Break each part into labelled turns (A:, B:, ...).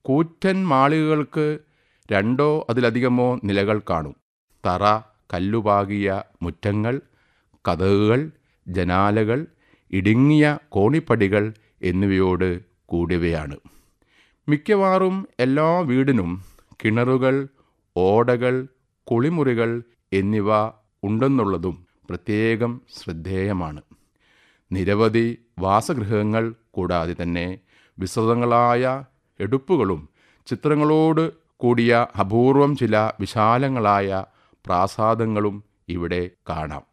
A: കൂറ്റൻ മാളികകൾക്ക് രണ്ടോ അതിലധികമോ നിലകൾ കാണും തറ കല്ലുപാകിയ മുറ്റങ്ങൾ കതകുകൾ ജനാലകൾ ഇടുങ്ങിയ കോണിപ്പടികൾ എന്നിവയോട് കൂടിയവയാണ് മിക്കവാറും എല്ലാ വീടിനും കിണറുകൾ ഓടകൾ കുളിമുറികൾ എന്നിവ ഉണ്ടെന്നുള്ളതും പ്രത്യേകം ശ്രദ്ധേയമാണ് നിരവധി വാസഗൃഹങ്ങൾ കൂടാതെ തന്നെ വിസ്തൃതങ്ങളായ എടുപ്പുകളും ചിത്രങ്ങളോട് കൂടിയ അപൂർവം ചില വിശാലങ്ങളായ പ്രാസാദങ്ങളും ഇവിടെ കാണാം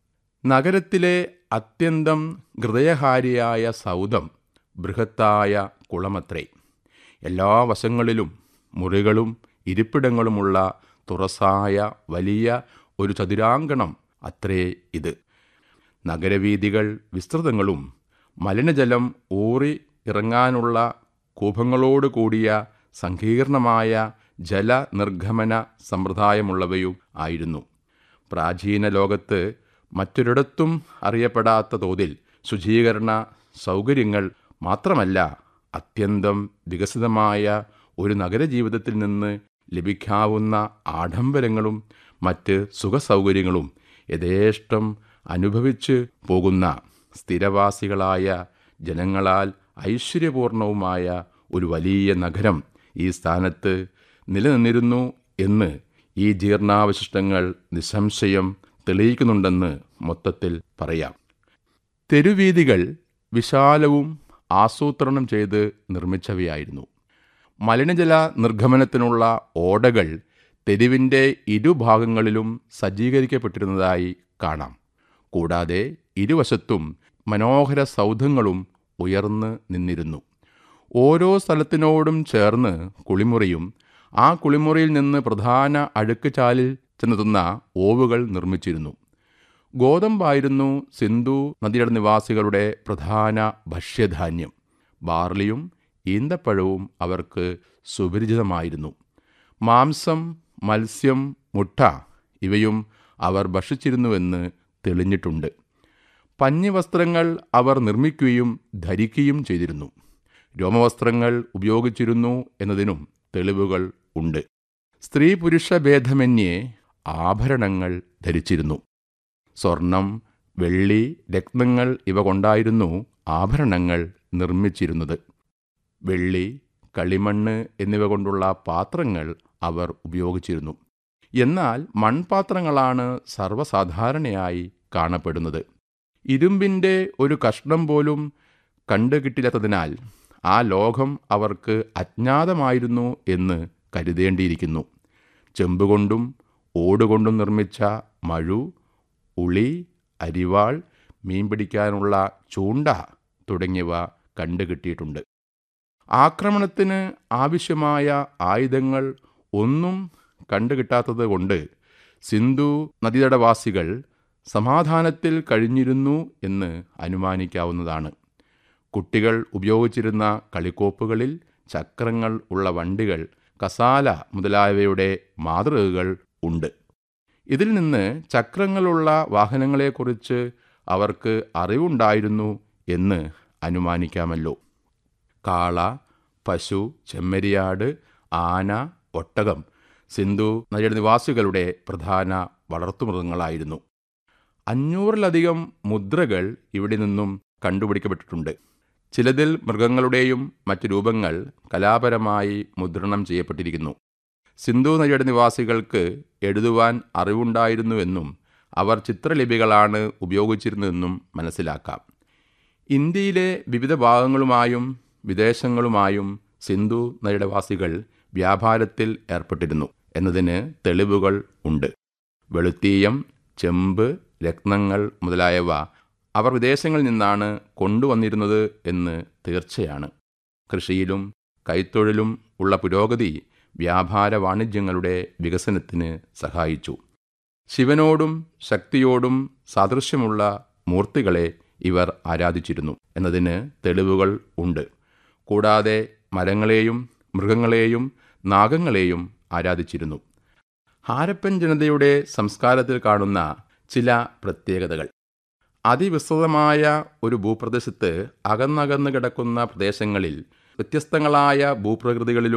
A: നഗരത്തിലെ അത്യന്തം ഹൃദയഹാരിയായ സൗധം ബൃഹത്തായ കുളമത്രേ എല്ലാ വശങ്ങളിലും മുറികളും ഇരിപ്പിടങ്ങളുമുള്ള തുറസായ വലിയ ഒരു ചതുരാങ്കണം അത്രേ ഇത് നഗരവീഥികൾ വിസ്തൃതങ്ങളും മലിനജലം ഊറി ഇറങ്ങാനുള്ള കൂപങ്ങളോട് കൂടിയ സങ്കീർണമായ ജലനിർഗമന സമ്പ്രദായമുള്ളവയും ആയിരുന്നു പ്രാചീന ലോകത്ത് മറ്റൊരിടത്തും അറിയപ്പെടാത്ത തോതിൽ ശുചീകരണ സൗകര്യങ്ങൾ മാത്രമല്ല അത്യന്തം വികസിതമായ ഒരു നഗരജീവിതത്തിൽ നിന്ന് ലഭിക്കാവുന്ന ആഡംബരങ്ങളും മറ്റ് സുഖസൗകര്യങ്ങളും യഥേഷ്ടം അനുഭവിച്ച് പോകുന്ന സ്ഥിരവാസികളായ ജനങ്ങളാൽ ഐശ്വര്യപൂർണവുമായ ഒരു വലിയ നഗരം ഈ സ്ഥാനത്ത് നിലനിന്നിരുന്നു എന്ന് ഈ ജീർണാവശിഷ്ടങ്ങൾ നിസ്സംശയം തെളിയിക്കുന്നുണ്ടെന്ന് മൊത്തത്തിൽ പറയാം തെരുവീതികൾ വിശാലവും ആസൂത്രണം ചെയ്ത് നിർമ്മിച്ചവയായിരുന്നു മലിനജല നിർഗമനത്തിനുള്ള ഓടകൾ തെരുവിൻ്റെ ഇരുഭാഗങ്ങളിലും സജ്ജീകരിക്കപ്പെട്ടിരുന്നതായി കാണാം കൂടാതെ ഇരുവശത്തും മനോഹര സൗധങ്ങളും ഉയർന്ന് നിന്നിരുന്നു ഓരോ സ്ഥലത്തിനോടും ചേർന്ന് കുളിമുറിയും ആ കുളിമുറിയിൽ നിന്ന് പ്രധാന അഴുക്ക് ചാലിൽ ചെന്നെത്തുന്ന ഓവുകൾ നിർമ്മിച്ചിരുന്നു ഗോതമ്പായിരുന്നു സിന്ധു നദിയുടെ നിവാസികളുടെ പ്രധാന ഭക്ഷ്യധാന്യം ബാർലിയും ഈന്തപ്പഴവും അവർക്ക് സുപരിചിതമായിരുന്നു മാംസം മത്സ്യം മുട്ട ഇവയും അവർ ഭക്ഷിച്ചിരുന്നുവെന്ന് തെളിഞ്ഞിട്ടുണ്ട് പഞ്ഞിവസ്ത്രങ്ങൾ അവർ നിർമ്മിക്കുകയും ധരിക്കുകയും ചെയ്തിരുന്നു രോമവസ്ത്രങ്ങൾ ഉപയോഗിച്ചിരുന്നു എന്നതിനും തെളിവുകൾ ഉണ്ട് സ്ത്രീ പുരുഷ ഭേദമന്യേ ആഭരണങ്ങൾ ധരിച്ചിരുന്നു സ്വർണം വെള്ളി രത്നങ്ങൾ ഇവ കൊണ്ടായിരുന്നു ആഭരണങ്ങൾ നിർമ്മിച്ചിരുന്നത് വെള്ളി കളിമണ്ണ് എന്നിവ കൊണ്ടുള്ള പാത്രങ്ങൾ അവർ ഉപയോഗിച്ചിരുന്നു എന്നാൽ മൺപാത്രങ്ങളാണ് സർവ്വസാധാരണയായി കാണപ്പെടുന്നത് ഇരുമ്പിൻ്റെ ഒരു കഷ്ണം പോലും കണ്ടുകിട്ടില്ലാത്തതിനാൽ ആ ലോകം അവർക്ക് അജ്ഞാതമായിരുന്നു എന്ന് കരുതേണ്ടിയിരിക്കുന്നു ചെമ്പുകൊണ്ടും ഓടുകൊണ്ടും നിർമ്മിച്ച മഴു ഉളി അരിവാൾ മീൻ പിടിക്കാനുള്ള ചൂണ്ട തുടങ്ങിയവ കണ്ടുകിട്ടിയിട്ടുണ്ട് ആക്രമണത്തിന് ആവശ്യമായ ആയുധങ്ങൾ ഒന്നും കണ്ടുകിട്ടാത്തത് കൊണ്ട് സിന്ധു നദീതടവാസികൾ സമാധാനത്തിൽ കഴിഞ്ഞിരുന്നു എന്ന് അനുമാനിക്കാവുന്നതാണ് കുട്ടികൾ ഉപയോഗിച്ചിരുന്ന കളിക്കോപ്പുകളിൽ ചക്രങ്ങൾ ഉള്ള വണ്ടികൾ കസാല മുതലായവയുടെ മാതൃകകൾ ഉണ്ട് ഇതിൽ നിന്ന് ചക്രങ്ങളുള്ള വാഹനങ്ങളെക്കുറിച്ച് അവർക്ക് അറിവുണ്ടായിരുന്നു എന്ന് അനുമാനിക്കാമല്ലോ കാള പശു ചെമ്മരിയാട് ആന ഒട്ടകം സിന്ധു നദിയുടെ നിവാസികളുടെ പ്രധാന വളർത്തുമൃഗങ്ങളായിരുന്നു അഞ്ഞൂറിലധികം മുദ്രകൾ ഇവിടെ നിന്നും കണ്ടുപിടിക്കപ്പെട്ടിട്ടുണ്ട് ചിലതിൽ മൃഗങ്ങളുടെയും മറ്റു രൂപങ്ങൾ കലാപരമായി മുദ്രണം ചെയ്യപ്പെട്ടിരിക്കുന്നു സിന്ധു നദിയുടെ നിവാസികൾക്ക് എഴുതുവാൻ അറിവുണ്ടായിരുന്നുവെന്നും അവർ ചിത്രലിപികളാണ് ഉപയോഗിച്ചിരുന്നതെന്നും മനസ്സിലാക്കാം ഇന്ത്യയിലെ വിവിധ ഭാഗങ്ങളുമായും വിദേശങ്ങളുമായും സിന്ധു നദിയുടെ വാസികൾ വ്യാപാരത്തിൽ ഏർപ്പെട്ടിരുന്നു എന്നതിന് തെളിവുകൾ ഉണ്ട് വെളുത്തീയം ചെമ്പ് രത്നങ്ങൾ മുതലായവ അവർ വിദേശങ്ങളിൽ നിന്നാണ് കൊണ്ടുവന്നിരുന്നത് എന്ന് തീർച്ചയാണ് കൃഷിയിലും കൈത്തൊഴിലും ഉള്ള പുരോഗതി വ്യാപാര വാണിജ്യങ്ങളുടെ വികസനത്തിന് സഹായിച്ചു ശിവനോടും ശക്തിയോടും സാദൃശ്യമുള്ള മൂർത്തികളെ ഇവർ ആരാധിച്ചിരുന്നു എന്നതിന് തെളിവുകൾ ഉണ്ട് കൂടാതെ മരങ്ങളെയും മൃഗങ്ങളെയും നാഗങ്ങളെയും ആരാധിച്ചിരുന്നു ഹാരപ്പൻ ജനതയുടെ സംസ്കാരത്തിൽ കാണുന്ന ചില പ്രത്യേകതകൾ അതിവിസ്തൃതമായ ഒരു ഭൂപ്രദേശത്ത് അകന്നകന്ന് കിടക്കുന്ന പ്രദേശങ്ങളിൽ വ്യത്യസ്തങ്ങളായ ഭൂപ്രകൃതികളിലും